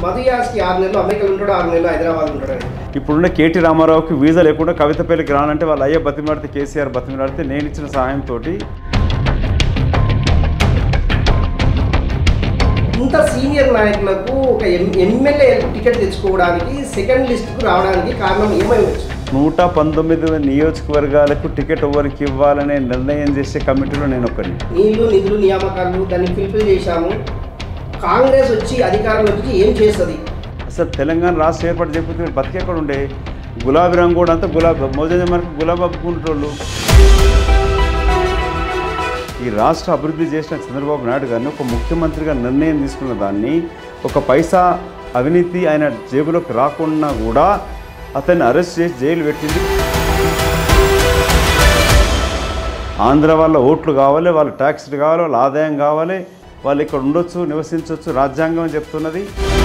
మధుయాస్కి ఆరు నెలలు అమెరికాలో ఉంటాడు ఆరు నెలలు హైదరాబాద్ ఉంటాడు అని. ఇప్పుడున్న కేటీ రామారావుకి వీజా లేకుండా కవిత పెళ్లికి రానంటే వాళ్ళు అయ్యే బతిమలాడితే కేసీఆర్ బతిమలాడితే నేను ఇచ్చిన సహాయంతో ఇంత సీనియర్ నాయకులకు ఒక ఎం ఎమ్మెల్యే టికెట్ తెచ్చుకోవడానికి సెకండ్ లిస్ట్కు రావడానికి కారణం ఏమై వచ్చు నూట పంతొమ్మిది నియోజకవర్గాలకు టికెట్ ఎవరికి ఇవ్వాలనే నిర్ణయం చేసే కమిటీలో నేను ఒకరిని నీళ్లు నిధులు నియామకాలు దాన్ని ఫిల్ఫిల్ చేశాము కాంగ్రెస్ వచ్చి అధికారంలో వచ్చి ఏం చేస్తుంది అసలు తెలంగాణ రాష్ట్ర ఏర్పాటు చేయకపోతే బతికెక్కడ ఉండే గులాబీ రంగు కూడా అంతా గులాబీ మోజన్ మనకు గులాబీ అప్పుకుంటోళ్ళు ఈ రాష్ట్ర అభివృద్ధి చేసిన చంద్రబాబు నాయుడు గారిని ఒక ముఖ్యమంత్రిగా నిర్ణయం తీసుకున్న దాన్ని ఒక పైసా అవినీతి ఆయన జేబులోకి రాకుండా కూడా అతన్ని అరెస్ట్ చేసి జైలు పెట్టింది ఆంధ్ర వాళ్ళ ఓట్లు కావాలి వాళ్ళ ట్యాక్స్లు కావాలి వాళ్ళ ఆదాయం కావాలి వాళ్ళు ఇక్కడ ఉండొచ్చు నివసించవచ్చు రాజ్యాంగం అని చెప్తున్నది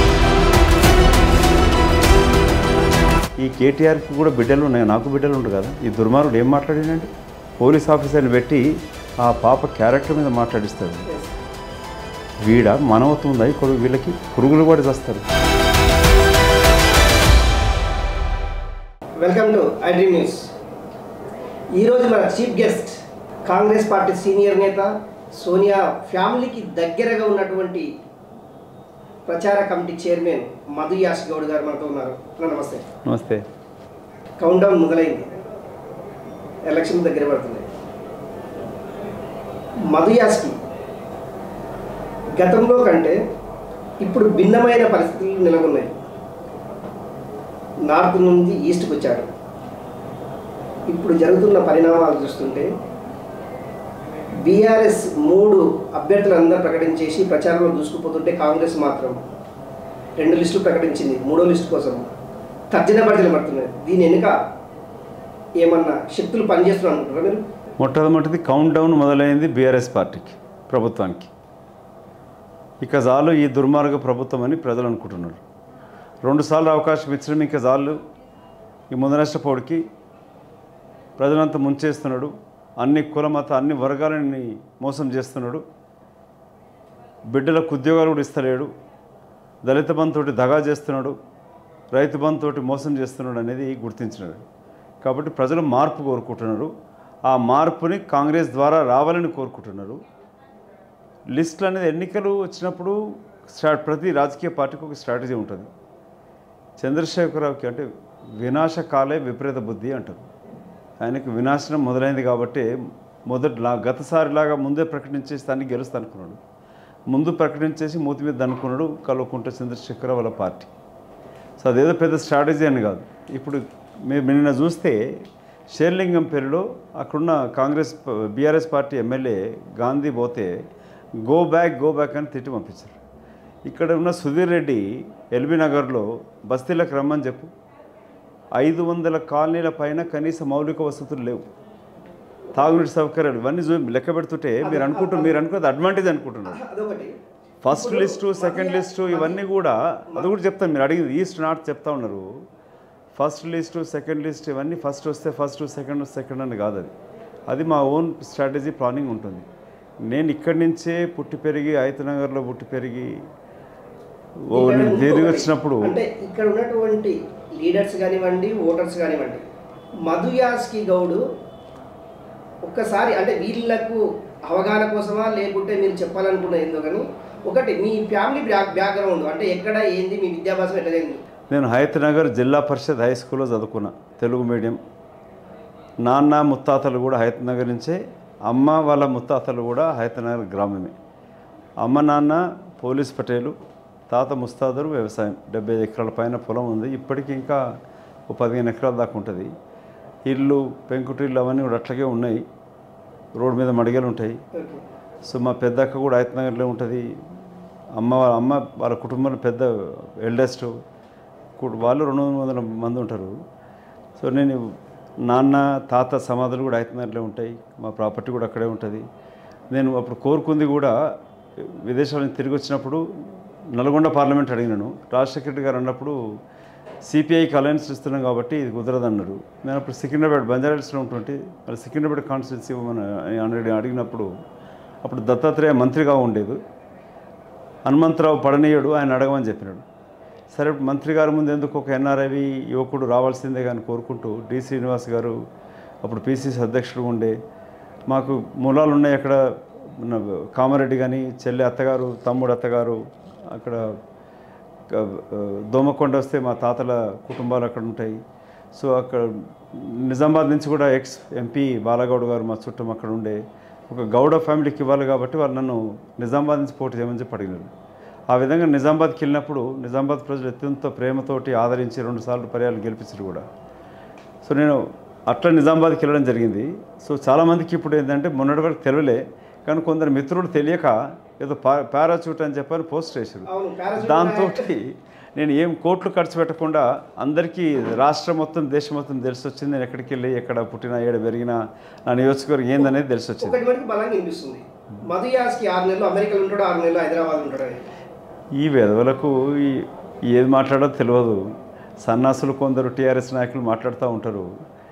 ఈ కేటీఆర్కి కూడా బిడ్డలు ఉన్నాయి నాకు బిడ్డలు ఉండు కదా ఈ దుర్మార్గుడు ఏం మాట్లాడినండి పోలీస్ ఆఫీసర్ని పెట్టి ఆ పాప క్యారెక్టర్ మీద మాట్లాడిస్తాడు వీడ మనవత్వం ఉందా ఇక్కడ వీళ్ళకి పురుగులు కూడా చేస్తారు వెల్కమ్ టు ఐడ్రీ న్యూస్ ఈరోజు మన chief guest Congress party senior నేత సోనియా ఫ్యామిలీకి దగ్గరగా ఉన్నటువంటి ప్రచార కమిటీ చైర్మన్ మధు యాష్ గౌడ్ గారు మనతో ఉన్నారు అన్న, నమస్తే నమస్తే కౌంట్ డౌన్ మొదలైంది ఎలక్షన్ దగ్గర పడుతుంది మధు యాష్కి గతంలో కంటే ఇప్పుడు భిన్నమైన పరిస్థితులు నెలకొన్నాయి నార్త్ నుంచి ఈస్ట్కి వచ్చాడు ఇప్పుడు జరుగుతున్న పరిణామాలు చూస్తుంటే బీఆర్ఎస్ మూడు అభ్యర్థులు అందరూ ప్రకటించేసి ప్రచారంలో దూసుకుపోతుంటే కాంగ్రెస్ మాత్రం రెండు లిస్టులు ప్రకటించింది మూడో లిస్టు కోసం తర్జన భర్జన పడుతున్నాయి దీని వెనుక ఏమన్నా శక్తులు పనిచేస్తున్నారు అనుకుంటారా మీరు మొట్టమొదటిది కౌంట్ డౌన్ మొదలైంది బీఆర్ఎస్ పార్టీకి ప్రభుత్వానికి ఇక చాలు ఈ దుర్మార్గ ప్రభుత్వం అని ప్రజలు అనుకుంటున్నారు రెండుసార్లు అవకాశం ఇచ్చడం ఇంకా చాలు ఈ ముందనష్టపోడికి ప్రజలంతా ముంచేస్తున్నాడు అన్ని కుల మత అన్ని వర్గాలని మోసం చేస్తున్నాడు బిడ్డలకు ఉద్యోగాలు కూడా ఇస్తలేడు దళిత బంధుతోటి దగా చేస్తున్నాడు రైతు బంధుతోటి మోసం చేస్తున్నాడు అనేది గుర్తించినాడు కాబట్టి ప్రజలు మార్పు కోరుకుంటున్నారు ఆ మార్పుని కాంగ్రెస్ ద్వారా రావాలని కోరుకుంటున్నారు లిస్టులు అనేది ఎన్నికలు వచ్చినప్పుడు స్ట్రా ప్రతి రాజకీయ పార్టీకి ఒక స్ట్రాటజీ ఉంటుంది చంద్రశేఖరరావుకి అంటే వినాశకాలే విపరీత బుద్ధి అంటారు ఆయనకు వినాశనం మొదలైంది కాబట్టి మొదటిలా గతసారిలాగా ముందే ప్రకటించేసి దాన్ని గెలుస్తా అనుకున్నాడు ముందు ప్రకటించేసి మూతి మీద అనుకున్నాడు కల్వకుంట చంద్రశేఖర వాళ్ళ పార్టీ సో అదేదో పెద్ద స్ట్రాటజీ అని కాదు ఇప్పుడు మీరు నిన్న చూస్తే షేర్లింగం పేరులో అక్కడున్న Congress BRS party MLA Gandhi పోతే గో బ్యాక్ గో బ్యాక్ అని తిట్టి పంపించారు ఇక్కడ ఉన్న సుధీర్ రెడ్డి ఎల్బీ నగర్లో బస్తీలకు రమ్మని చెప్పు ఐదు వందల కాలనీల పైన కనీస మౌలిక వసతులు లేవు తాగునీటి సౌకర్యాలు ఇవన్నీ చూ లెక్క పెడుతుంటే మీరు అనుకుంటున్నారు మీరు అనుకున్నది అడ్వాంటేజ్ అనుకుంటున్నారు అదొకటి ఫస్ట్ లిస్టు సెకండ్ లిస్టు ఇవన్నీ కూడా అది కూడా చెప్తాను మీరు అడిగింది ఈస్ట్ నార్త్ చెప్తా ఉన్నారు ఫస్ట్ లిస్టు సెకండ్ లిస్ట్ ఇవన్నీ ఫస్ట్ వస్తే ఫస్ట్ సెకండ్ సెకండ్ అని కాదు అది అది మా ఓన్ స్ట్రాటజీ ప్లానింగ్ ఉంటుంది నేను ఇక్కడి నుంచే పుట్టి పెరిగి నగర్లో పుట్టి పెరిగి ఓ నేను తిరిగి వచ్చినప్పుడు అంటే ఇక్కడ ఉన్నటువంటి లీడర్స్ కానివ్వండి ఓటర్స్ కానివ్వండి మధు యాస్కి గౌడు ఒక్కసారి అంటే వీళ్ళకు అవగాహన కోసమా లేకుంటే మీరు చెప్పాలనుకున్న ఏందో కానీ ఒకటి మీ ఫ్యామిలీ బ్యాక్ బ్యాక్గ్రౌండ్ అంటే ఎక్కడ ఏంది మీ విద్యాభ్యాసం ఎట్లా జరిగింది నేను హయత్నగర్ జిల్లా పరిషత్ హై స్కూల్లో చదువుకున్నా తెలుగు మీడియం నాన్న ముత్తాతలు కూడా హయత్నగర్ నుంచే అమ్మ వాళ్ళ ముత్తాతలు కూడా హయత్నగర్ గ్రామమే అమ్మ నాన్న పోలీస్ పటేలు తాత ముస్తాదరు వ్యవసాయం డెబ్బై ఎకరాల పైన పొలం ఉంది ఇప్పటికీ ఇంకా ఒక పదిహేను ఎకరాల దాకా ఉంటుంది ఇల్లు పెంకుటిల్లు అవన్నీ కూడా అట్లాగే ఉన్నాయి రోడ్డు మీద మడిగలు ఉంటాయి ఓకే సో మా పెద్దక్క కూడా ఆయత్నగర్లో ఉంటుంది అమ్మ వాళ్ళ అమ్మ వాళ్ళ కుటుంబంలో పెద్ద ఎల్డెస్ట్ కు- వాళ్ళు రెండు వందల మంది ఉంటారు సో నేను నాన్న తాత సమాధులు కూడా ఆయత్నగర్లో ఉంటాయి మా ప్రాపర్టీ కూడా అక్కడే ఉంటుంది నేను అప్పుడు కోరుకుంది కూడా విదేశాల నుంచి తిరిగి వచ్చినప్పుడు నల్గొండ పార్లమెంట్ అడిగినాను రాజశేఖర రెడ్డి గారు అన్నప్పుడు సిపిఐకి అలయన్స్ ఇస్తున్నాం కాబట్టి ఇది కుదరదన్నారు నేను అప్పుడు సికింద్రాబాద్ బంజారాహిల్స్లో ఉంటుంటే మరి సికింద్రాబాద్ కాన్స్టిట్యున్సీ ఇవ్వమని ఆల్రెడీ అడిగినప్పుడు అప్పుడు దత్తాత్రేయ మంత్రిగా ఉండేది హనుమంతరావు పడనీయుడు ఆయన అడగమని చెప్పినాడు సరే మంత్రి గారి ముందు ఎందుకు ఒక ఎన్ఆర్ఐవి యువకుడు రావాల్సిందే కానీ కోరుకుంటూ డి శ్రీనివాస్ గారు అప్పుడు పిసిసి అధ్యక్షుడు ఉండే మాకు మూలాలు ఉన్నాయి అక్కడ మన కామారెడ్డి కానీ చెల్లి అత్తగారు తమ్ముడు అత్తగారు అక్కడ క- ఆ, దోమకొండ వస్తే మా తాతల కుటుంబాలు అక్కడ ఉంటాయి సో అక్కడ నిజామాబాద్ నుంచి కూడా ఎక్స్ ఎంపీ బాలగౌడ్ గారు మా చుట్టం అక్కడ ఉండే ఒక గౌడ ఫ్యామిలీకి ఇవ్వాలి కాబట్టి వాళ్ళు నన్ను నిజామాబాద్ నుంచి పోటీ చేయమని చెప్పి అడిగినారు ఆ విధంగా నిజామాబాద్కి వెళ్ళినప్పుడు నిజామాబాద్ ప్రజలు అత్యంత ప్రేమతోటి ఆదరించి రెండుసార్లు పర్యాలు గెలిపించారు కూడా సో నేను అట్లా నిజామాబాద్కి వెళ్ళడం జరిగింది సో చాలామందికి ఇప్పుడు ఏంటంటే మొన్నటి వరకు తెలియలే కానీ కొందరు మిత్రులు తెలియక ఏదో పా పారాచూట్ అని చెప్పని పోస్ట్ చేశారు అవును parachute దాంతో నాయకుడు. నేను ఏం కోట్లు ఖర్చు పెట్టకుండా అందరికీ రాష్ట్రం మొత్తం దేశం మొత్తం తెలిసి వచ్చింది నేను ఎక్కడికి వెళ్ళి ఎక్కడ పుట్టినా ఏడ పెరిగినా నా నియోజకవర్గం ఏందనేది తెలిసి వచ్చింది ఒకటి మనకి బలంగా వినిపిస్తుంది మధు యాస్కి ఆరు నెలలు అమెరికాలో ఉంటాడు ఆరు నెలలు హైదరాబాద్ ఉంటాడు అని. ఈ వెధవలకు ఈ- ఏది మాట్లాడో తెలియదు సన్నాసులు కొందరు టీఆర్ఎస్ నాయకులు మాట్లాడుతూ ఉంటారు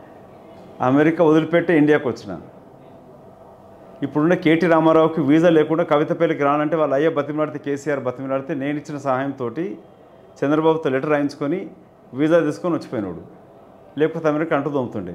అమెరికా వదిలిపెట్టి ఇండియాకు వచ్చిన ఇప్పుడున్న కేటీ రామారావుకి వీసా లేకుండా కవిత పెళ్లికి రానంటే వాళ్ళ అయ్యే బతిమలాడితే కేసీఆర్ బతిమలాడితే నేను ఇచ్చిన సహాయంతో చంద్రబాబుతో లెటర్ రాయించుకొని వీసా తీసుకొని వచ్చిపోయినాడు లేకపోతే అమెరికా అంటూ దొమ్ముతుండే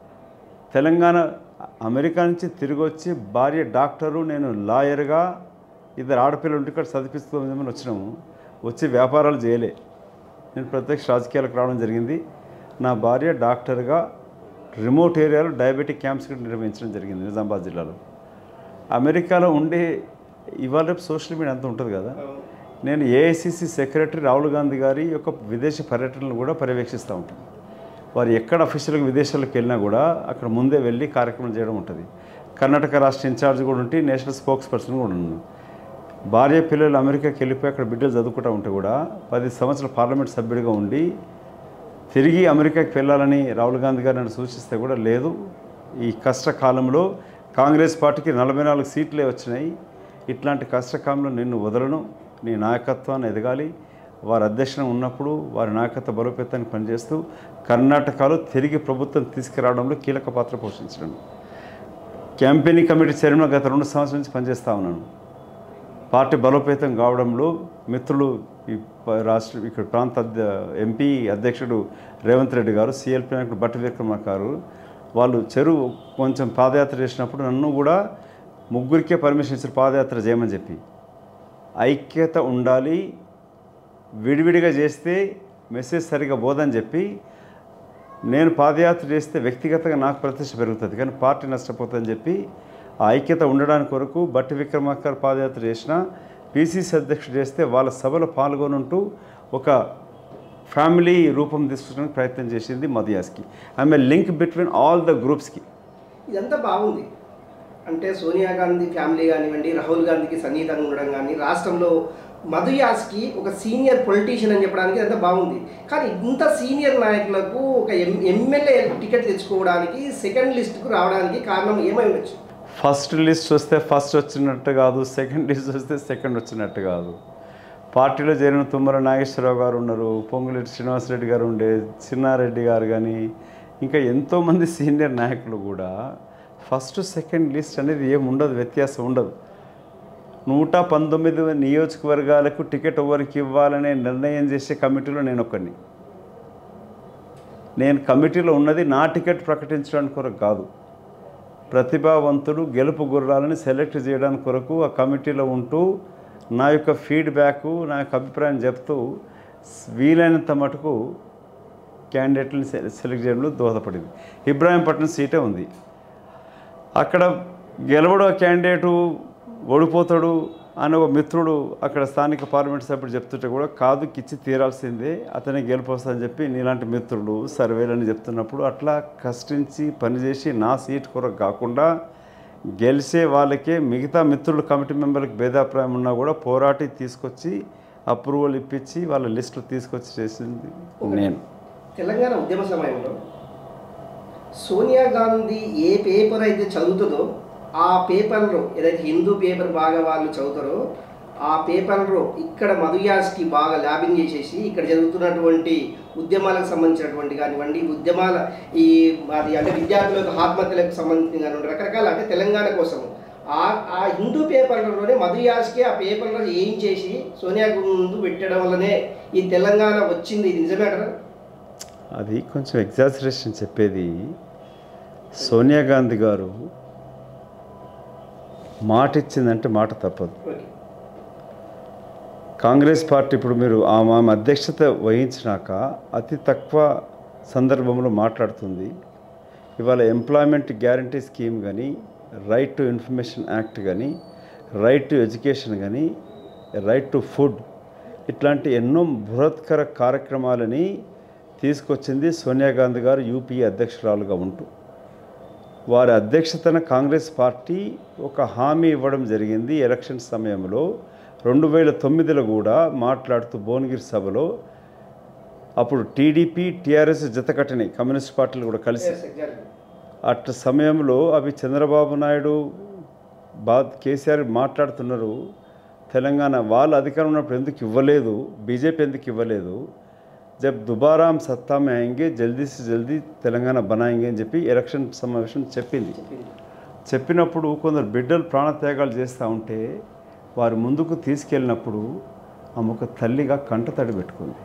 తెలంగాణ అమెరికా నుంచి తిరిగి వచ్చి భార్య డాక్టరు నేను లాయర్గా ఇద్దరు ఆడపిల్లలు ఉంటే ఇక్కడ చదివిస్తుందని వచ్చినాము వచ్చి వ్యాపారాలు చేయలే నేను ప్రత్యక్ష రాజకీయాలకు రావడం జరిగింది నా భార్య డాక్టర్గా రిమోట్ ఏరియాలో డయాబెటిక్ క్యాంప్స్ కూడా నిర్వహించడం జరిగింది నిజామాబాద్ జిల్లాలో అమెరికాలో ఉండే ఇవాళ రేపు సోషల్ మీడియా అంతా ఉంటుంది కదా అవును. నేను ఏఐసిసి సెక్రటరీ రాహుల్ గాంధీ గారి యొక్క విదేశీ పర్యటనలు కూడా పర్యవేక్షిస్తూ ఉంటాను వారు ఎక్కడ అఫీషియల్గా విదేశాలకు వెళ్ళినా కూడా అక్కడ ముందే వెళ్ళి కార్యక్రమం చేయడం ఉంటుంది కర్ణాటక రాష్ట్ర ఇన్ఛార్జ్ కూడా ఉంటే నేషనల్ స్పోక్స్ పర్సన్ కూడా ఉన్నాను భార్య పిల్లలు అమెరికాకి వెళ్ళిపోయి అక్కడ బిడ్డలు చదువుకుంటూ ఉంటే కూడా పది సంవత్సరాల పార్లమెంట్ సభ్యుడిగా ఉండి తిరిగి అమెరికాకి వెళ్ళాలని రాహుల్ గాంధీ గారు నన్ను సూచిస్తే కూడా లేదు ఈ కష్టకాలంలో కాంగ్రెస్ పార్టీకి నలభై నాలుగు సీట్లే వచ్చినాయి ఇట్లాంటి కష్టకాలంలో నిన్ను వదలను నీ నాయకత్వాన్ని ఎదగాలి వారి అధ్యక్షన ఉన్నప్పుడు వారి నాయకత్వ బలోపేతానికి పనిచేస్తూ కర్ణాటకలో తిరిగి ప్రభుత్వం తీసుకురావడంలో కీలక పాత్ర పోషించడం క్యాంపెయినింగ్ కమిటీ చైర్మన్ గత రెండు సంవత్సరాల నుంచి పనిచేస్తూ ఉన్నాను పార్టీ బలోపేతం కావడంలో మిత్రులు ఈ ప- రాష్ట్ర ఇక్కడ ప్రాంత అధ్య ఎంపీ అధ్యక్షుడు రేవంత్ రెడ్డి గారు సిఎల్పి నాయకుడు బట్టి విక్రమ గారు వాళ్ళు చెరువు కొంచెం పాదయాత్ర చేసినప్పుడు నన్ను కూడా ముగ్గురికే పర్మిషన్ ఇచ్చారు పాదయాత్ర చేయమని చెప్పి ఐక్యత ఉండాలి విడివిడిగా చేస్తే మెసేజ్ సరిగా పోదని చెప్పి నేను పాదయాత్ర చేస్తే వ్యక్తిగతంగా నాకు ప్రతిష్ట పెరుగుతుంది కానీ పార్టీ నష్టపోతుందని చెప్పి ఆ ఐక్యత ఉండడానికి కొరకు బట్టి విక్రమార్కర్ పాదయాత్ర చేసిన పిసిసి అధ్యక్షుడు చేస్తే వాళ్ళ సభలో పాల్గొనుంటూ ఒక ఫ్యామిలీ రూపం తీసుకోవడానికి ప్రయత్నం చేసింది మదియాస్కి ఆమె లింక్ బిట్వీన్ ఆల్ ద గ్రూప్స్కి ఇదంతా బాగుంది అంటే సోనియా గాంధీ ఫ్యామిలీ కానివ్వండి రాహుల్ గాంధీకి సన్నిహితంగా ఉండడం కానీ రాష్ట్రంలో మధు యాస్కి ఒక సీనియర్ పొలిటీషియన్ అని చెప్పడానికి ఇదంతా బాగుంది కానీ ఇంత సీనియర్ నాయకులకు ఒక ఎం ఎమ్మెల్యే టికెట్ తెచ్చుకోవడానికి సెకండ్ లిస్ట్కు రావడానికి కారణం ఏమై ఉండొచ్చు ఫస్ట్ లిస్ట్ వస్తే ఫస్ట్ వచ్చినట్టు కాదు సెకండ్ లిస్ట్ వస్తే సెకండ్ వచ్చినట్టు కాదు పార్టీలో చేరిన తుమ్మల నాగేశ్వరరావు గారు ఉన్నారు పొంగులేటి శ్రీనివాసరెడ్డి గారు ఉండే చిన్నారెడ్డి గారు కానీ ఇంకా ఎంతోమంది సీనియర్ నాయకులు కూడా ఫస్ట్ సెకండ్ లిస్ట్ అనేది ఏం ఉండదు వ్యత్యాసం ఉండదు నూట పంతొమ్మిది నియోజకవర్గాలకు టికెట్ ఎవరికి ఇవ్వాలనే నిర్ణయం చేసే కమిటీలో నేను ఒకరిని నేను కమిటీలో ఉన్నది నా టికెట్ ప్రకటించడానికి కొరకు కాదు ప్రతిభావంతుడు గెలుపు గుర్రాలని సెలెక్ట్ చేయడానికి కొరకు ఆ కమిటీలో ఉంటూ నా యొక్క ఫీడ్బ్యాక్ నా యొక్క అభిప్రాయం చెప్తూ వీలైనంత మటుకు క్యాండిడేట్ని సె- సెలెక్ట్ చేయడంలో దోహదపడింది ఇబ్రాహీంపట్నం సీటే ఉంది అక్కడ గెలవడం క్యాండిడేటు ఓడిపోతాడు అని ఒక మిత్రుడు అక్కడ స్థానిక పార్లమెంట్ సభ్యుడు చెప్తుంటే కూడా కాదు కిచ్చి తీరాల్సిందే అతనే గెలిపొస్తుందని చెప్పి నీలాంటి మిత్రులు సర్వేలని చెప్తున్నప్పుడు అట్లా కష్టించి పనిచేసి నా సీట్ కొరకు కాకుండా గెలిచే వాళ్ళకే మిగతా మిత్రులు కమిటీ మెంబర్లకు భేదాభిప్రాయం ఉన్నా కూడా పోరాటి తీసుకొచ్చి అప్రూవల్ ఇప్పించి వాళ్ళ లిస్టులు తీసుకొచ్చి చేసింది నేను తెలంగాణ ఉద్యమ సమయంలో సోనియా గాంధీ ఏ పేపర్ అయితే చదువుతుందో ఆ పేపర్లో ఏదైతే హిందూ పేపర్ బాగా వాళ్ళు చదువుతారో ఆ పేపర్లో ఇక్కడ మధుయాస్కి బాగా ల్యాబింగ్ చేసేసి ఇక్కడ జరుగుతున్నటువంటి ఉద్యమాలకు సంబంధించినటువంటి కానివ్వండి ఉద్యమాల ఈ అది అంటే విద్యార్థులకు ఆత్మహత్యలకు సంబంధించిన కానివ్వండి రకరకాల అంటే తెలంగాణ కోసం ఆ ఆ హిందూ పేపర్లలోనే మధు యాస్కి ఆ పేపర్లో ఏం చేసి సోనియా ముందు పెట్టడం వల్లనే ఈ తెలంగాణ వచ్చింది ఇది నిజమే అంటారా అది కొంచెం ఎగ్జాజరేషన్ చెప్పేది సోనియా గాంధీ గారు మాట ఇచ్చిందంటే మాట తప్పదు ఓకే కాంగ్రెస్ పార్టీ ఇప్పుడు మీరు ఆమె ఆమె అధ్యక్షత వహించినాక అతి తక్కువ సందర్భంలో మాట్లాడుతుంది ఇవాళ ఎంప్లాయ్మెంట్ గ్యారంటీ స్కీమ్ కానీ రైట్ టు ఇన్ఫర్మేషన్ యాక్ట్ కానీ రైట్ టు ఎడ్యుకేషన్ కానీ రైట్ టు ఫుడ్ ఇట్లాంటి ఎన్నో బృహత్కర కార్యక్రమాలని తీసుకొచ్చింది సోనియా గాంధీ గారు యూపీ అధ్యక్షురాలుగా ఉంటూ వారి అధ్యక్షతన కాంగ్రెస్ పార్టీ ఒక హామీ ఇవ్వడం జరిగింది ఎలక్షన్ సమయంలో రెండు వేల తొమ్మిదిలో కూడా మాట్లాడుతూ భువనగిరి సభలో అప్పుడు టీడీపీ టీఆర్ఎస్ జతకట్టని కమ్యూనిస్ట్ పార్టీలు కూడా కలిసి Yes, exactly. అట్ సమయంలో అవి చంద్రబాబు నాయుడు బా కేసీఆర్ మాట్లాడుతున్నారు తెలంగాణ వాళ్ళు అధికారం ఉన్నప్పుడు ఎందుకు ఇవ్వలేదు బీజేపీ ఎందుకు ఇవ్వలేదు జబ్ దుబారా హమ్ సత్తా మే ఆయేంగే జల్దీ సే జల్దీ తెలంగాణ బనాయింగే అని చెప్పి ఎలక్షన్ సమావేశం చెప్పింది చెప్పింది చెప్పినప్పుడు కొందరు బిడ్డలు ప్రాణత్యాగాలు చేస్తూ ఉంటే వారు ముందుకు తీసుకెళ్ళినప్పుడు ఆమె ఒక తల్లిగా కంటతడి పెట్టుకుంది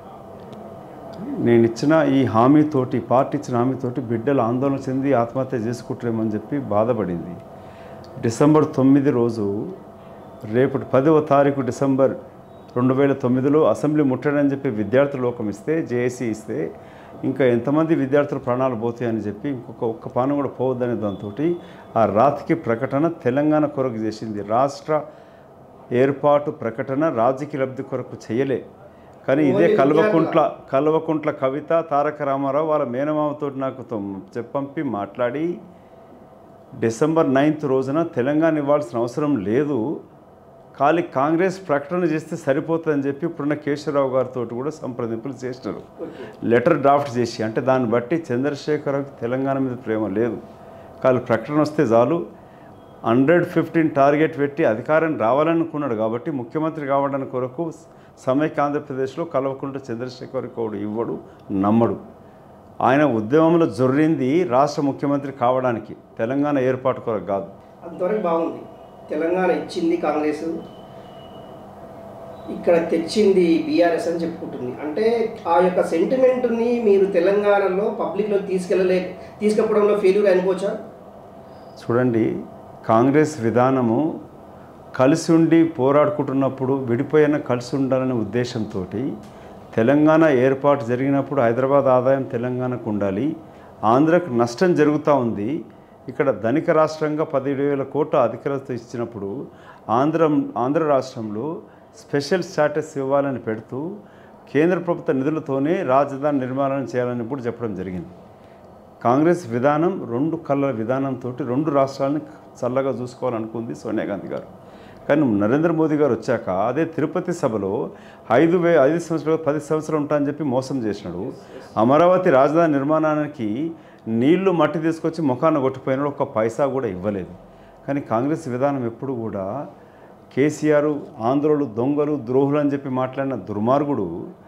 నేను ఇచ్చిన ఈ హామీతోటి పార్టీ ఇచ్చిన హామీతోటి బిడ్డలు ఆందోళన చెంది ఆత్మహత్య చేసుకుంటారేమని చెప్పి బాధపడింది డిసెంబర్ తొమ్మిది రోజు రేపటి పదవ తారీఖు డిసెంబర్ రెండు వేల తొమ్మిదిలో అసెంబ్లీ ముట్టడని చెప్పి విద్యార్థుల లోకం ఇస్తే జేఏసీ ఇస్తే ఇంకా ఎంతమంది విద్యార్థుల ప్రాణాలు పోతాయని చెప్పి ఇంకొక ఒక్క పానం కూడా పోవద్దనే దాంతో ఆ రాతికి ప్రకటన తెలంగాణ కొరకు చేసింది రాష్ట్ర ఏర్పాటు ప్రకటన రాజకీయ లబ్ధి కొరకు చేయలే కానీ ఇదే ఓన్లీ కల్వకుంట్ల కల్వకుంట్ల కవిత తారక రామారావు వాళ్ళ మేనమామతో నాకు తొమ్- చెప్పంపి మాట్లాడి డిసెంబర్ నైన్త్ రోజున తెలంగాణ ఇవ్వాల్సిన అవసరం లేదు ఖాళీ కాంగ్రెస్ ప్రకటన చేస్తే సరిపోతుందని చెప్పి ఇప్పుడున్న కేశవరావు గారితో కూడా సంప్రదింపులు చేసినారు ఓకే లెటర్ డ్రాఫ్ట్ చేసి అంటే దాన్ని బట్టి చంద్రశేఖరరావుకి తెలంగాణ మీద ప్రేమ లేదు కాదు ప్రకటన వస్తే చాలు హండ్రెడ్ ఫిఫ్టీన్ టార్గెట్ పెట్టి అధికారం రావాలనుకున్నాడు కాబట్టి ముఖ్యమంత్రి కావడానికి కొరకు సమైక్య ఆంధ్రప్రదేశ్లో కలవకుంట చంద్రశేఖర్ గౌడ్ ఇవ్వడు నమ్మడు ఆయన ఉద్యమంలో జొర్రింది రాష్ట్ర ముఖ్యమంత్రి కావడానికి తెలంగాణ ఏర్పాటు కొరకు కాదు అంతవరకు బాగుంది తెలంగాణ ఇచ్చింది కాంగ్రెస్ ఇక్కడ తెచ్చింది బీఆర్ఎస్ అని చెప్పుకుంటుంది అంటే ఆ యొక్క సెంటిమెంట్ని మీరు తెలంగాణలో పబ్లిక్లో తీసుకెళ్ళలే తీసుకెళ్ళడంలో ఫెయిల్యూర్ అనుకోవచ్చా చూడండి కాంగ్రెస్ విధానము కలిసి ఉండి పోరాడుకుంటున్నప్పుడు విడిపోయిన కలిసి ఉండాలనే ఉద్దేశంతో తెలంగాణ ఏర్పాటు జరిగినప్పుడు హైదరాబాద్ ఆదాయం తెలంగాణకు ఉండాలి ఆంధ్రకు నష్టం జరుగుతూ ఉంది ఇక్కడ ధనిక రాష్ట్రంగా పదిహేడు వేల కోట్ల అధికారత ఇచ్చినప్పుడు ఆంధ్ర ఆంధ్ర రాష్ట్రంలో స్పెషల్ స్టాటస్ ఇవ్వాలని పెడుతూ కేంద్ర ప్రభుత్వ నిధులతోనే రాజధాని నిర్మాణం చేయాలని కూడా చెప్పడం జరిగింది కాంగ్రెస్ విధానం రెండు కళ్ళ విధానంతో రెండు రాష్ట్రాలను చల్లగా చూసుకోవాలనుకుంది సోనియా గాంధీ గారు కానీ నరేంద్ర మోదీ గారు వచ్చాక అదే తిరుపతి సభలో ఐదు వే ఐదు సంవత్సరాలు పది సంవత్సరాలు ఉంటా అని చెప్పి మోసం చేసినాడు అమరావతి రాజధాని నిర్మాణానికి నీళ్లు మట్టి తీసుకొచ్చి ముఖాన్ని కొట్టిపోయినాడు ఒక్క పైసా కూడా ఇవ్వలేదు కానీ కాంగ్రెస్ విధానం ఎప్పుడు కూడా కేసీఆర్ ఆంధ్రులు దొంగలు ద్రోహులు అని చెప్పి మాట్లాడిన దుర్మార్గుడు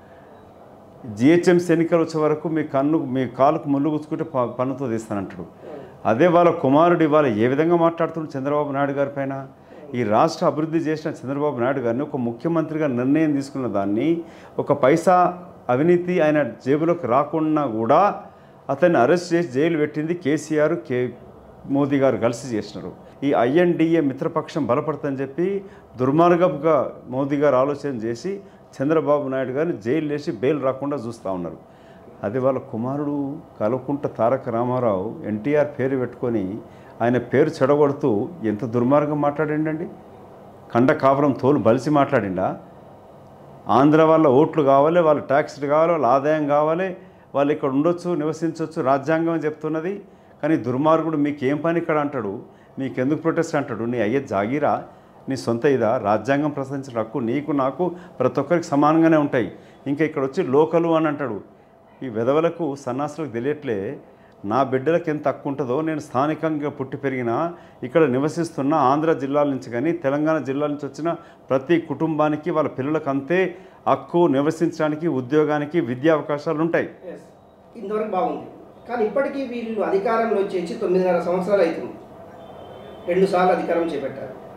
జిహెచ్ఎంసీ ఎన్నికలు వచ్చే వరకు మీ కన్ను మీ కాలుకు ముళ్ళు గుచ్చుకుంటే ప- పన్నుతో తీస్తానంటాడు అదే వాళ్ళ కుమారుడు ఇవాళ ఏ విధంగా మాట్లాడుతున్నాడు చంద్రబాబు నాయుడు గారి పైన ఈ రాష్ట్ర అభివృద్ధి చేసిన చంద్రబాబు నాయుడు గారిని ఒక ముఖ్యమంత్రిగా నిర్ణయం తీసుకున్న దాన్ని ఒక పైసా అవినీతి ఆయన జేబులోకి రాకుండా కూడా అతన్ని అరెస్ట్ చేసి జైలు పెట్టింది కేసీఆర్ కే మోదీ గారు కలిసి చేసినారు ఈ ఐఎన్డిఏ మిత్రపక్షం బలపడుతుందని చెప్పి దుర్మార్గంగా మోదీ గారు ఆలోచన చేసి చంద్రబాబు నాయుడు గారిని జైలు వేసి బెయిల్ రాకుండా చూస్తూ ఉన్నారు అది వాళ్ళ కుమారుడు కలవకుంట తారక రామారావు ఎన్టీఆర్ పేరు పెట్టుకొని ఆయన పేరు చెడగొడుతూ ఎంత దుర్మార్గం మాట్లాడిండండి కండ కాపురం తోలు బలిసి మాట్లాడిండా ఆంధ్ర వాళ్ళ ఓట్లు కావాలి వాళ్ళ ట్యాక్స్లు కావాలి వాళ్ళ ఆదాయం కావాలి వాళ్ళు ఇక్కడ ఉండొచ్చు నివసించవచ్చు రాజ్యాంగం అని చెప్తున్నది కానీ దుర్మార్గుడు మీకు ఏం పని ఇక్కడ అంటాడు మీకు ఎందుకు ప్రొటెస్ట్ అంటాడు నీ అయ్యే జాగీరా నీ సొంత ఇదా రాజ్యాంగం ప్రశ్నించిన హక్కు నీకు నాకు ప్రతి ఒక్కరికి సమానంగానే ఉంటాయి ఇంకా ఇక్కడ వచ్చి లోకలు అని అంటాడు ఈ విధవలకు సన్నాసులకు తెలియట్లే నా బిడ్డలకు ఎంత హక్కు ఉంటుందో నేను స్థానికంగా పుట్టి పెరిగిన ఇక్కడ నివసిస్తున్న ఆంధ్ర జిల్లాల నుంచి కానీ తెలంగాణ జిల్లాల నుంచి వచ్చిన ప్రతి కుటుంబానికి వాళ్ళ పిల్లలకు అంతే హక్కు నివసించడానికి ఉద్యోగానికి విద్యా అవకాశాలు ఉంటాయి Yes. ఇంతవరకు బాగుంది కానీ ఇప్పటికీ వీళ్ళు అధికారంలో వచ్చేసి తొమ్మిదిన్నర సంవత్సరాలు అవుతుంది రెండు సార్లు అధికారం చేపట్టారు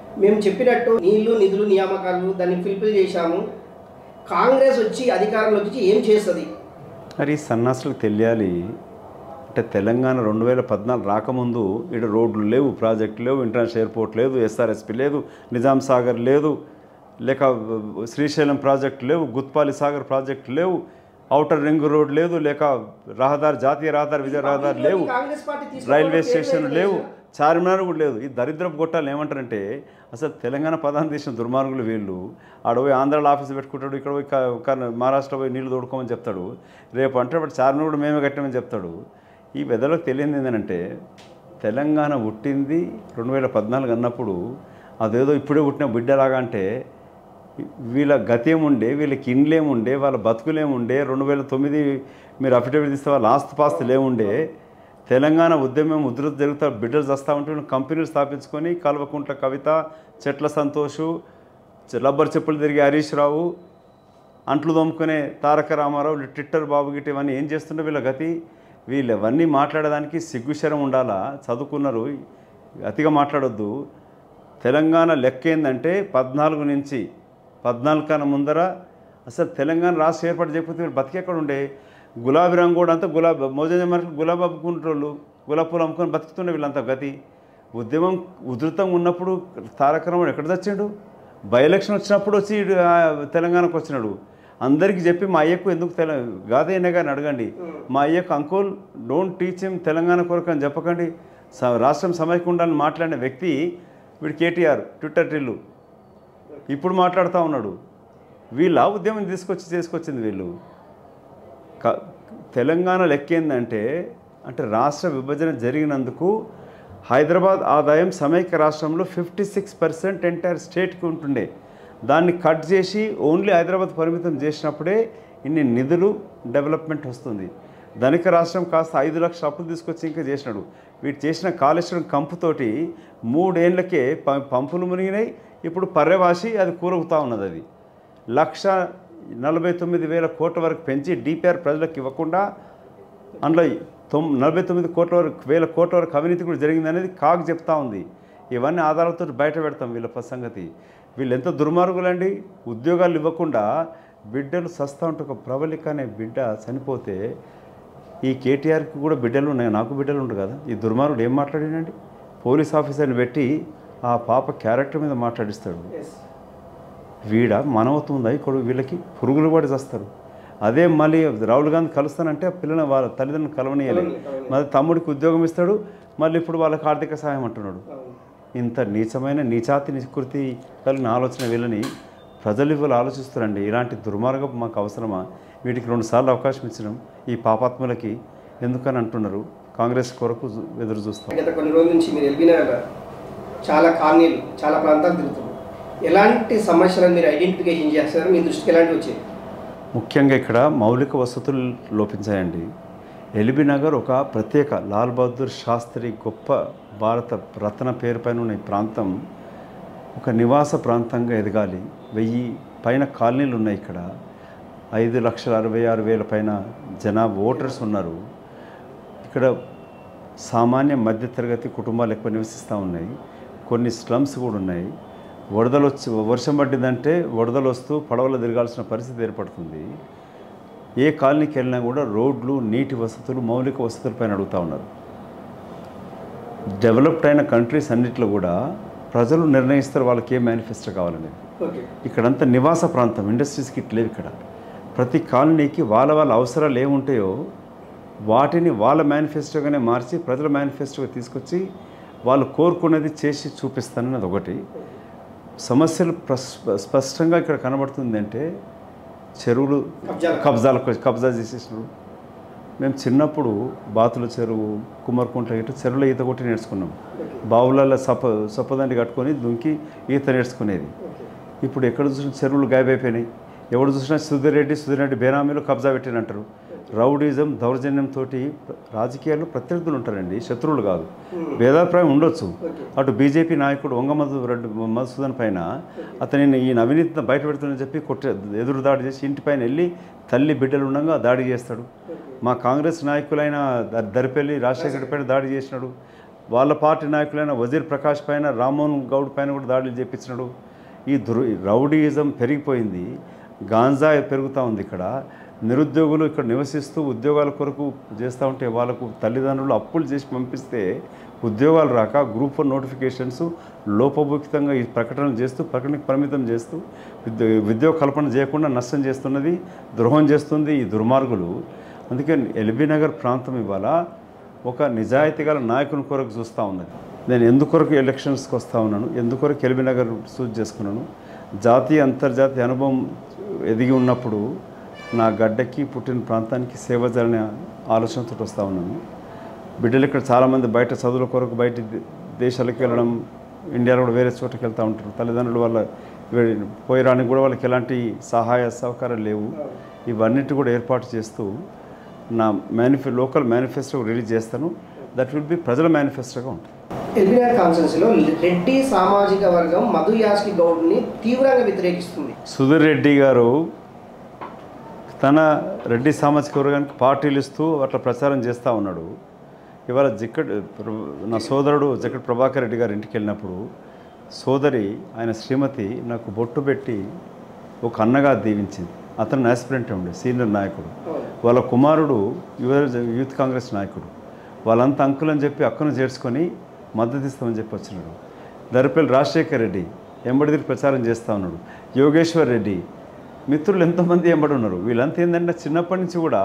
మేము చెప్పినట్టు నీళ్లు నిధులు నియామకాలు దాన్ని ఫిల్ఫిల్ చేశాము కాంగ్రెస్ వచ్చి అధికారంలోకి వచ్చి ఏం చేస్తుంది మరి ఈ సన్నాసులకు తెలియాలి అంటే తెలంగాణ రెండు వేల పద్నాలుగు రాకముందు ఇక్కడ రోడ్లు లేవు ప్రాజెక్టులు లేవు ఇంటర్నేషనల్ ఎయిర్పోర్ట్ లేదు ఎస్ఆర్ఎస్పి లేదు నిజాం సాగర్ లేదు లేక శ్రీశైలం ప్రాజెక్టు లేవు గుత్పాలి సాగర్ ప్రాజెక్టు లేవు ఔటర్ రింగ్ రోడ్ లేదు లేక రహదారి జాతీయ రహదారి విజయ రహదారి లేవు కాంగ్రెస్ పార్టీ తీసుకున్న రైల్వే నిర్ణయం స్టేషన్ ఏంటి? లేవు చార్మినార్ కూడా లేదు ఈ దరిద్రపు గొట్టాలు ఏమంటారంటే అసలు తెలంగాణ ప్రధాన దేశం దుర్మార్గులు వీళ్ళు ఆడ పోయి ఆంధ్రాలో ఆఫీస్ పెట్టుకుంటాడు ఇక్కడ పోయి క- కర్ణ- మహారాష్ట్ర పోయి నీళ్లు తోడుకోమని చెప్తాడు రేపు అంటే వాడు చార్మినార్ కూడా మేమే కట్టామని చెప్తాడు ఈ వెదలకు తెలియంది ఏంటంటే తెలంగాణ పుట్టింది రెండు వేల పద్నాలుగు అన్నప్పుడు అదేదో ఇప్పుడే పుట్టిన బిడ్డలాగా అంటే వీళ్ళ గతేముండే వీళ్ళకి ఇండ్లేముండే వాళ్ళ బతుకులేముండే రెండు వేల తొమ్మిది మీరు అఫిడవిట్ ఇస్తే వాళ్ళ ఆస్తిపాస్తులు ఏముండే తెలంగాణ ఉద్యమం ఉధృతి జరుగుతా బిడ్డలు చస్తా ఉంటే వీళ్ళు కంపెనీలు స్థాపించుకొని కల్వకుంట్ల కవిత చెట్ల సంతోషు రబ్బర్ చెప్పులు తిరిగి హరీష్ రావు అంట్లు దొమ్ముకునే తారక రామారావు వీళ్ళు ట్విట్టర్ బాబు గిట్ట ఇవన్నీ ఏం చేస్తుండే వీళ్ళ గతి వీళ్ళు అవన్నీ మాట్లాడడానికి సిగ్గుశరం ఉండాలా చదువుకున్నారు అతిగా మాట్లాడొద్దు తెలంగాణ లెక్క ఏంటంటే పద్నాలుగు నుంచి పద్నాలుగు కన్నా ముందర అసలు తెలంగాణ రాష్ట్రం ఏర్పాటు చేయకపోతే వీళ్ళు బతికెక్కడ ఉండే గులాబీ రంగు కూడా అంతా గులాబీ మోజన్ మనుషులు గులాబీ అమ్ముకుంటోళ్ళు గులాబీ పూలు అమ్ముకొని బతుకుతుండే వీళ్ళంతా గతి ఉద్యమం ఉధృతంగా ఉన్నప్పుడు తారక రామారావు ఎక్కడ తెచ్చిండు బై ఎలక్షన్ వచ్చినప్పుడు వచ్చి ఈడు, ఆ, తెలంగాణకు వచ్చినాడు అందరికీ చెప్పి మా అయ్యకు ఎందుకు తెల గాదైనా కానీ అడగండి మా అయ్యకు uncle don't teach him Telangana కొరకు అని చెప్పకండి స- రాష్ట్రం సమైక్య ఉండాలని మాట్లాడిన వ్యక్తి వీడు కేటీఆర్ ట్విట్టర్ టిల్లు ఇప్పుడు మాట్లాడుతూ ఉన్నాడు వీళ్ళ ఉద్యమం తీసుకొచ్చి చేసుకొచ్చింది వీళ్ళు క తెలంగాణ లెక్క ఏంటంటే అంటే రాష్ట్ర విభజన జరిగినందుకు హైదరాబాద్ ఆదాయం సమైక్య రాష్ట్రంలో ఫిఫ్టీ సిక్స్ పర్సెంట్ ఎంటైర్ స్టేట్కి ఉంటుండే దాన్ని కట్ చేసి ఓన్లీ హైదరాబాద్ పరిమితం చేసినప్పుడే ఇన్ని నిధులు డెవలప్మెంట్ వస్తుంది ధనిక రాష్ట్రం కాస్త ఐదు లక్షల అప్పులు తీసుకొచ్చి ఇంకా చేసినాడు వీటి చేసిన కాళేశ్వరం కంపుతోటి మూడేళ్లకే ప- పంపులు మునిగినాయి ఇప్పుడు పర్యవాసి అది కూరగుతూ ఉన్నది అది లక్ష నలభై తొమ్మిది వేల కోట్ల వరకు పెంచి డిపిఆర్ ప్రజలకు ఇవ్వకుండా అందులో తొమ్ నలభై తొమ్మిది కోట్ల వరకు వేల కోట్ల వరకు అవినీతి కూడా జరిగింది అనేది కాగ్ చెప్తా ఉంది ఇవన్నీ ఆధారాలతో బయట పెడతాం వీళ్ళ ప- సంగతి వీళ్ళు ఎంత దుర్మార్గులండి ఉద్యోగాలు ఇవ్వకుండా బిడ్డలు సస్తా ఉంటే ఒక ప్రబలిక అనే బిడ్డ చనిపోతే ఈ కేటీఆర్కి కూడా బిడ్డలు ఉన్నాయి నాకు బిడ్డలు ఉండు కదా ఈ దుర్మార్గుడు ఏం మాట్లాడినండి పోలీస్ ఆఫీసర్ని పెట్టి ఆ పాప క్యారెక్టర్ మీద మాట్లాడిస్తాడు Yes. వీడ మనవత్వం ఉందా ఇక్కడ వీళ్ళకి పురుగులు పడి చేస్తారు అదే మళ్ళీ రాహుల్ గాంధీ కలుస్తానంటే ఆ పిల్లల వాళ్ళ తల్లిదండ్రులు కలవనీయాలి కలవని- కలవని. మరి తమ్ముడికి ఉద్యోగం ఇస్తాడు మళ్ళీ ఇప్పుడు వాళ్ళకి ఆర్థిక సహాయం అంటున్నాడు అవును. ఇంత నీచమైన నీచాతి నికృతి కలిగిన ఆలోచన వీళ్ళని ప్రజలు ఇవాళ ఆలోచిస్తారండి ఇలాంటి దుర్మార్గం మాకు అవసరమా వీటికి రెండుసార్లు అవకాశం ఇచ్చినాం ఈ పాపాత్ములకి ఎందుకని అంటున్నారు కాంగ్రెస్ కొరకు జు- ఎదురు చూస్తాం గత కొన్ని రోజుల నుంచి మీరు ఎల్బీ నగర్ చాలా కాలనీలు చాలా ప్రాంతాలు తిరుగుతున్నారు ఎలాంటి సమస్యలను మీరు ఐడెంటిఫికేషన్ చేస్తారు మీ దృష్టికి ఎలాంటివి వచ్చాయి ముఖ్యంగా ఇక్కడ మౌలిక వసతులు లోపించాయండి ఎల్బీ నగర్ ఒక ప్రత్యేక లాల్ బహదూర్ శాస్త్రి గొప్ప భారత రత్న పేరుపైన ఉన్న ఈ ప్రాంతం ఒక నివాస ప్రాంతంగా ఎదగాలి వెయ్యి పైన కాలనీలు ఉన్నాయి ఇక్కడ ఐదు లక్షల అరవై ఆరు వేల పైన జనాభా ఓటర్స్ ఉన్నారు ఇక్కడ సామాన్య మధ్యతరగతి కుటుంబాలు ఎక్కువ నివసిస్తూ ఉన్నాయి కొన్ని స్లమ్స్ కూడా ఉన్నాయి వరదలు వచ్చి వర్షం పడ్డదంటే వరదలు వస్తూ పడవలు తిరగాల్సిన పరిస్థితి ఏర్పడుతుంది ఏ కాలనీకి వెళ్ళినా కూడా రోడ్లు నీటి వసతులు మౌలిక వసతులపైన అడుగుతూ ఉన్నారు డెవలప్డ్ అయిన కంట్రీస్ అన్నిట్లో కూడా ప్రజలు నిర్ణయిస్తారు వాళ్ళకి ఏ మేనిఫెస్టో కావాలనేది ఓకే ఇక్కడంతా నివాస ప్రాంతం ఇండస్ట్రీస్కి ఇట్లా లేవు ఇక్కడ ప్రతి కాలనీకి వాళ్ళ వాళ్ళ అవసరాలు ఏముంటాయో వాటిని వాళ్ళ మేనిఫెస్టోగానే మార్చి ప్రజల మేనిఫెస్టోగా తీసుకొచ్చి వాళ్ళు కోరుకున్నది చేసి చూపిస్తానన్నది ఒకటి సమస్యలు ప్రస్- స్పష్టంగా ఇక్కడ కనబడుతుంది అంటే చెరువులు కబ్జాలు. కబ్జాలకు కబ్జా చేసేసినారు మేము చిన్నప్పుడు బాతుల చెరువు కుమ్మరికుంట ఇట్లా చెరువులో ఈత కొట్టి నేర్చుకున్నాం బావులలో సప సొప్పదండి కట్టుకొని దుంకి ఈత నేర్చుకునేది ఓకే ఇప్పుడు ఎక్కడ చూసినా చెరువులు గాయబైపోయినాయి ఎవడు చూసినా సుధీరెడ్డి సుధీరెడ్డి బేనామీలు కబ్జా పెట్టినంటారు రౌడీజం దౌర్జన్యంతో రాజకీయాల్లో ప్రత్యర్థులు ఉంటారండి శత్రువులు కాదు భేదాభిప్రాయం ఉండొచ్చు ఓకే అటు బీజేపీ నాయకుడు వంగమధు రెడ్డి మధుసూదన్ పైన అతనిని ఈ అవినీతిని బయట పెడుతుందని చెప్పి కొట్టే ఎదురు దాడి చేసి ఇంటిపైన వెళ్ళి తల్లి బిడ్డలు ఉండగా దాడి చేస్తాడు మా కాంగ్రెస్ నాయకులైన ద- దరిపెల్లి రాజశేఖర్ పైన దాడి చేసినాడు వాళ్ళ పార్టీ నాయకులైన వజీర్ ప్రకాష్ పైన రామ్మోహన్ గౌడ్ పైన కూడా దాడులు చేపించినాడు ఈ దుర్ రౌడీయిజం పెరిగిపోయింది గాంజా పెరుగుతూ ఉంది ఇక్కడ నిరుద్యోగులు ఇక్కడ నివసిస్తూ ఉద్యోగాల కొరకు చేస్తూ ఉంటే వాళ్ళకు తల్లిదండ్రులు అప్పులు చేసి పంపిస్తే ఉద్యోగాలు రాక గ్రూప్ వన్ నోటిఫికేషన్స్ లోపభూయితంగా ఈ ప్రకటనలు చేస్తూ ప్రకటనకు పరిమితం చేస్తూ విద్య ఉద్యోగ కల్పన చేయకుండా నష్టం చేస్తున్నది ద్రోహం చేస్తుంది ఈ దుర్మార్గులు అందుకే ఎల్బీ నగర్ ప్రాంతం ఇవాళ ఒక నిజాయితీ గల నాయకుని కొరకు చూస్తూ ఉన్నది నేను ఎందుకొరకు ఎలక్షన్స్కి వస్తూ ఉన్నాను ఎందుకొరకు ఎల్బీ నగర్ సూజ్ చేసుకున్నాను జాతీయ అంతర్జాతీయ అనుభవం ఎదిగి ఉన్నప్పుడు నా గడ్డకి పుట్టిన ప్రాంతానికి సేవ జరిగిన ఆలోచనతో వస్తూ ఉన్నాను బిడ్డలు ఇక్కడ చాలామంది బయట చదువుల కొరకు బయట దే- దేశాలకు వెళ్ళడం ఇండియాలో కూడా వేరే చోటకి వెళ్తూ ఉంటారు తల్లిదండ్రులు వాళ్ళ వే- పోయి రానికి కూడా వాళ్ళకి ఎలాంటి సహాయ సహకారాలు లేవు ఇవన్నిటి కూడా ఏర్పాటు చేస్తూ నా మేనిఫె లోకల్ మేనిఫెస్టో రిలీజ్ చేస్తాను దట్ విల్ బి ప్రజల మేనిఫెస్టోగా ఉంటుంది ఎల్బీఆర్ కాన్స్టెన్సీలో రెడ్డి సామాజిక వర్గం మధు యాస్కి గౌడ్ని తీవ్రంగా వ్యతిరేకిస్తుంది సుధీర్ రెడ్డి గారు తన రెడ్డి సామాజిక వర్గానికి పార్టీలు ఇస్తూ అట్లా ప్రచారం చేస్తూ ఉన్నాడు ఇవాళ జిక్కడ్ నా సోదరుడు జక్కడ్ ప్రభాకర్ రెడ్డి గారి ఇంటికి వెళ్ళినప్పుడు సోదరి ఆయన శ్రీమతి నాకు బొట్టు పెట్టి ఒక అన్నగా దీవించింది అతను ఆస్పిరెంట్ ఉండే సీనియర్ నాయకుడు వాళ్ళ కుమారుడు యువ యూత్ కాంగ్రెస్ నాయకుడు వాళ్ళంతా అంకులు అని చెప్పి అక్కను చేర్చుకొని మద్దతు ఇస్తామని చెప్పి వచ్చినాడు దరిపల్లి రాజశేఖర్ రెడ్డి ఎంబడిదిరి ప్రచారం చేస్తూ ఉన్నాడు యోగేశ్వర్ రెడ్డి మిత్రులు ఎంతోమంది ఎంబడి ఉన్నారు వీళ్ళంతా ఏంటంటే చిన్నప్పటి నుంచి కూడా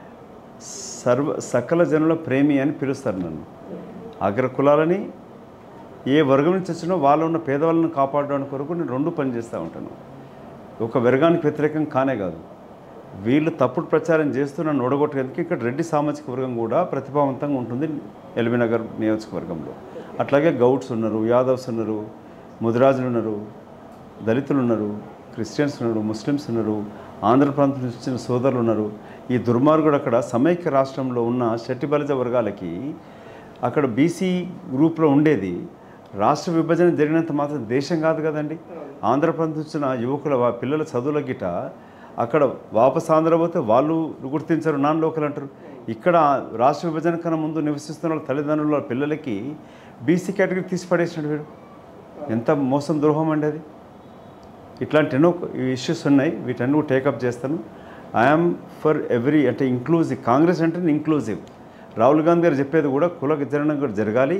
సర్వ సకల జనుల ప్రేమి అని పిలుస్తారు నన్ను అగ్ర కులాలని ఏ వర్గం నుంచి వచ్చినో వాళ్ళు ఉన్న పేదవాళ్ళని కాపాడడానికి కొరకు నేను రెండు పని చేస్తూ ఉంటాను ఒక వర్గానికి వ్యతిరేకం కానే కాదు వీళ్ళు తప్పుడు ప్రచారం చేస్తూ నన్ను ఓడగొట్టేందుకు ఇక్కడ రెడ్డి సామాజిక వర్గం కూడా ప్రతిభావంతంగా ఉంటుంది ఎల్బీనగర్ నియోజకవర్గంలో అట్లాగే గౌడ్స్ ఉన్నారు యాదవ్స్ ఉన్నారు ముదిరాజులు ఉన్నారు దళితులు ఉన్నారు క్రిస్టియన్స్ ఉన్నారు ముస్లిమ్స్ ఉన్నారు ఆంధ్ర ప్రాంతం నుంచి వచ్చిన సోదరులు ఉన్నారు ఈ దుర్మార్గుడు అక్కడ సమైక్య రాష్ట్రంలో ఉన్న శెట్టి బలిజ వర్గాలకి అక్కడ బీసీ గ్రూప్లో ఉండేది రాష్ట్ర విభజన జరిగినంత మాత్రం దేశం కాదు కదండి ఆంధ్రప్రదేశ్ వచ్చిన యువకుల వా- పిల్లల చదువుల గిట అక్కడ వాపస్ ఆంధ్ర పోతే వాళ్ళు గుర్తించరు నాన్ లోకల్ అంటారు ఇక్కడ రాష్ట్ర విభజన కన్నా ముందు నివసిస్తున్న వాళ్ళ తల్లిదండ్రుల వాళ్ళ పిల్లలకి బీసీ కేటగిరీ తీసి పడేసినాడు వీడు ఎంత మోసం ద్రోహం అండి అది ఇట్లాంటి ఎన్నో ఇష్యూస్ ఉన్నాయి వీటన్ని కూడా టేకప్ చేస్తాను ఐఎమ్ ఫర్ ఎవ్రీ అంటే ఇంక్లూజివ్ కాంగ్రెస్ అంటే ఇంక్లూజివ్ రాహుల్ గాంధీ గారు చెప్పేది కూడా కుల వితరణ కూడా జరగాలి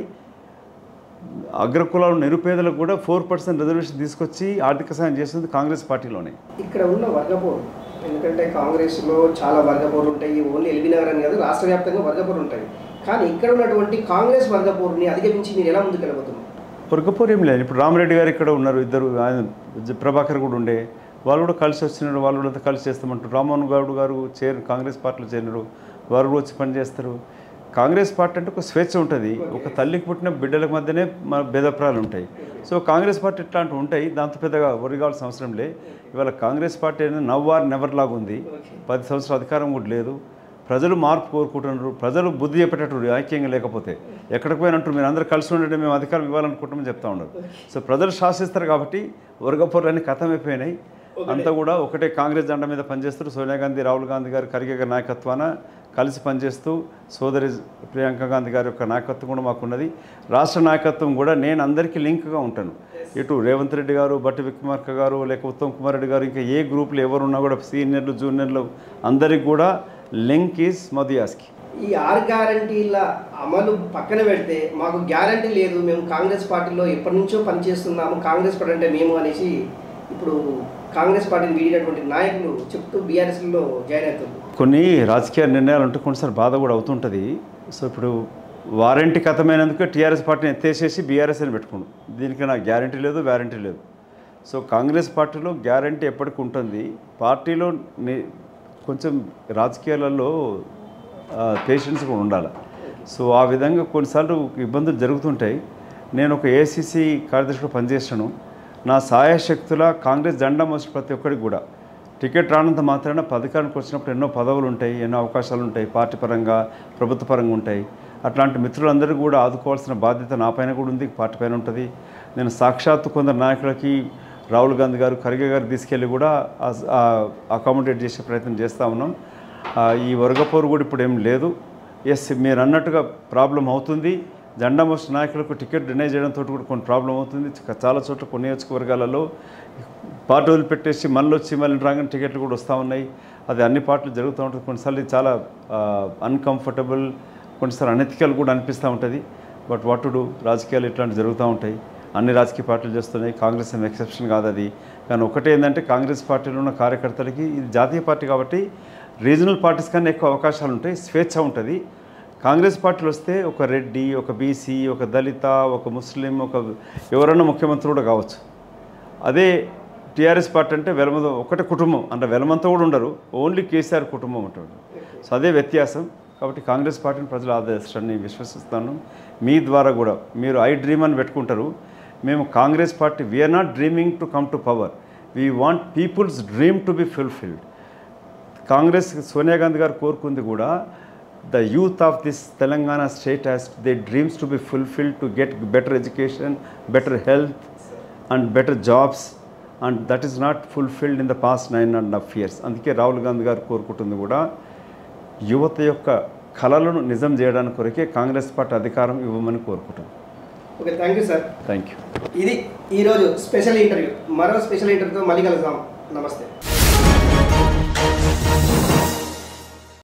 అగ్రకులాలు నిరుపేదలకు కూడా ఫోర్ పర్సెంట్ రిజర్వేషన్ తీసుకొచ్చి ఆర్థిక సాయం చేస్తుంది కాంగ్రెస్ పార్టీలోనే ఇక్కడ ఉన్న వర్గపోరు ఎందుకంటే కాంగ్రెస్లో చాలా వర్గపోరు ఉంటాయి ఓన్లీ ఎల్బీ నగర్ అని కాదు రాష్ట్ర వ్యాప్తంగా వర్గపోరు ఉంటాయి కానీ ఇక్కడ ఉన్నటువంటి కాంగ్రెస్ వర్గపోరుని అధిగమించి మీరు ఎలా ముందుకు వెళ్ళబోతున్నారు పొరగపోరు ఏం లేదు ఇప్పుడు రామరెడ్డి గారు ఇక్కడ ఉన్నారు ఇద్దరు ఆయన జ- ప్రభాకర్ కూడా ఉండే వాళ్ళు కూడా కలిసి వచ్చినారు వాళ్ళు కూడా కలిసి చేస్తామంటారు రామ్మోహన్ గౌడ్ గారు చేరు కాంగ్రెస్ పార్టీలో చేరినారు వారు కూడా వచ్చి పనిచేస్తారు కాంగ్రెస్ పార్టీ అంటే ఒక స్వేచ్ఛ ఉంటుంది ఒక తల్లికి పుట్టిన బిడ్డల మధ్యనే మన భేదప్రాయాలు ఉంటాయి సో కాంగ్రెస్ పార్టీ ఇట్లాంటివి ఉంటాయి దాంతో పెద్దగా ఒరిగాల్సిన అవసరం లే ఇవాళ కాంగ్రెస్ పార్టీ అనేది నవ్వార్ నెవర్ లాగా ఉంది పది సంవత్సరాల అధికారం కూడా లేదు ప్రజలు మార్పు కోరుకుంటున్నారు ప్రజలు బుద్ధి చెప్పేటట్టు ఐక్యంగా లేకపోతే ఎక్కడికి పోయినట్టు మీరు అందరూ కలిసి ఉండండి మేము అధికారం ఇవ్వాలనుకుంటామని చెప్తా ఉన్నారు సో ప్రజలు శాసిస్తారు కాబట్టి వర్గపొరలన్నీ కథమైపోయినాయి అంతా కూడా ఒకటే కాంగ్రెస్ జెండా మీద పనిచేస్తారు సోనియా గాంధీ రాహుల్ గాంధీ గారు ఖర్గే గారి నాయకత్వాన కలిసి పనిచేస్తూ సోదరి ప్రియాంక గాంధీ గారి యొక్క నాయకత్వం కూడా మాకున్నది రాష్ట్ర నాయకత్వం కూడా నేను అందరికీ లింక్గా ఉంటాను ఇటు రేవంత్ రెడ్డి గారు బట్టి విక్రమార్క గారు లేక ఉత్తమ్ కుమార్ రెడ్డి గారు ఇంకా ఏ గ్రూపులు ఎవరున్నా కూడా సీనియర్లు జూనియర్లు అందరికి కూడా లింక్ ఈజ్ మదియాస్కి ఈ ఆరు గ్యారంటీల అమలు పక్కన పెడితే మాకు గ్యారంటీ లేదు మేము కాంగ్రెస్ పార్టీలో ఎప్పటి నుంచో పనిచేస్తున్నాము కాంగ్రెస్ పార్టీ అంటే మేము అనేసి ఇప్పుడు కాంగ్రెస్ పార్టీని వీడినటువంటి నాయకులు చెప్తూ బీఆర్ఎస్లో జాయిన్ అవుతుంది కొన్ని రాజకీయ నిర్ణయాలు ఉంటే కొన్నిసారి బాధ కూడా అవుతుంటుంది సో ఇప్పుడు వారంటీ కథమైనందుకు టీఆర్ఎస్ పార్టీని ఎత్తేసేసి బీఆర్ఎస్ అని పెట్టుకోండు దీనికి నాకు గ్యారంటీ లేదు వ్యారంటీ లేదు సో కాంగ్రెస్ పార్టీలో గ్యారంటీ ఎప్పటికి ఉంటుంది పార్టీలో ని- కొంచెం రాజకీయాలలో పేషెన్స్ కూడా ఉండాలి సో ఆ విధంగా కొన్నిసార్లు ఇబ్బందులు జరుగుతుంటాయి నేను ఒక ఏసీసీ కార్యదర్శిగా పనిచేసాను నా సాయశక్తుల కాంగ్రెస్ జెండా మోసిన ప్రతి ఒక్కరికి కూడా టికెట్ రానంత మాత్రాన పథకానికి వచ్చినప్పుడు ఎన్నో పదవులు ఉంటాయి ఎన్నో అవకాశాలు ఉంటాయి పార్టీ పరంగా ప్రభుత్వ పరంగా ఉంటాయి అట్లాంటి మిత్రులందరూ కూడా ఆదుకోవాల్సిన బాధ్యత నా పైన కూడా ఉంది పార్టీ పైన ఉంటుంది నేను సాక్షాత్తు కొందరు నాయకులకి రాహుల్ గాంధీ గారు ఖర్గే గారు తీసుకెళ్ళి కూడా అకామిడేట్ చేసే ప్రయత్నం చేస్తూ ఉన్నాం ఆ, ఈ వర్గపోరు కూడా ఇప్పుడు ఏం లేదు ఎస్ మీరు అన్నట్టుగా ప్రాబ్లం అవుతుంది జెండా మోసిన నాయకులకు టికెట్ డినై చేయడంతో కూడా కొన్ని ప్రాబ్లం అవుతుంది చ- చాలా చోట్ల కొన్ని నియోజకవర్గాలలో పార్టీ వదిలిపెట్టేసి మళ్ళీ వచ్చి మళ్ళీ రాగానే టికెట్లు కూడా వస్తూ ఉన్నాయి అది అన్ని పార్టీలు జరుగుతూ ఉంటుంది కొన్నిసార్లు ఇది చాలా అన్కంఫర్టబుల్ కొన్నిసార్లు అనెతికల్ కూడా అనిపిస్తూ ఉంటుంది బట్ వాట్ టు డూ రాజకీయాలు ఇట్లాంటివి జరుగుతూ ఉంటాయి అన్ని రాజకీయ పార్టీలు చేస్తున్నాయి కాంగ్రెస్ ఏం ఎక్సెప్షన్ కాదు అది కానీ ఒకటే ఏంటంటే కాంగ్రెస్ పార్టీలో ఉన్న కార్యకర్తలకి ఇది జాతీయ పార్టీ కాబట్టి రీజనల్ పార్టీస్ కన్నా ఎక్కువ అవకాశాలు ఉంటాయి స్వేచ్ఛ ఉంటుంది కాంగ్రెస్ పార్టీలు వస్తే ఒక రెడ్డి ఒక బీసీ ఒక దళిత ఒక ముస్లిం ఒక ఎవరన్నా ముఖ్యమంత్రి కూడా కావచ్చు అదే టీఆర్ఎస్ పార్టీ అంటే వెలమ ఒకటే కుటుంబం అంటే వెలమంతా కూడా ఉండరు ఓన్లీ కేసీఆర్ కుటుంబం ఉంటుంది సో అదే వ్యత్యాసం కాబట్టి కాంగ్రెస్ పార్టీని ప్రజలు ఆదరిస్తారని విశ్వసిస్తాను మీ ద్వారా కూడా మీరు ఐ డ్రీమ్ అని పెట్టుకుంటారు మేము Congress party we are not dreaming to come to power we want people's dream to be fulfilled Congress Sonia Gandhi garu కోరుకుంది కూడా the youth of this Telangana state has they dreams to be fulfil to get better education better health and better jobs and that is not fulfilled in the past nine and half years అందుకే రాహుల్ గాంధీ గారు కోరుకుంటుంది కూడా యువత యొక్క కళలను నిజం చేయడానికి కొరకే కాంగ్రెస్ పార్టీ అధికారం ఇవ్వమని కోరుకుంటుంది okay thank you sir thank you ఇది ఈరోజు స్పెషల్ ఇంటర్వ్యూ మరో స్పెషల్ ఇంటర్వ్యూతో మళ్ళీ కలుద్దాం నమస్తే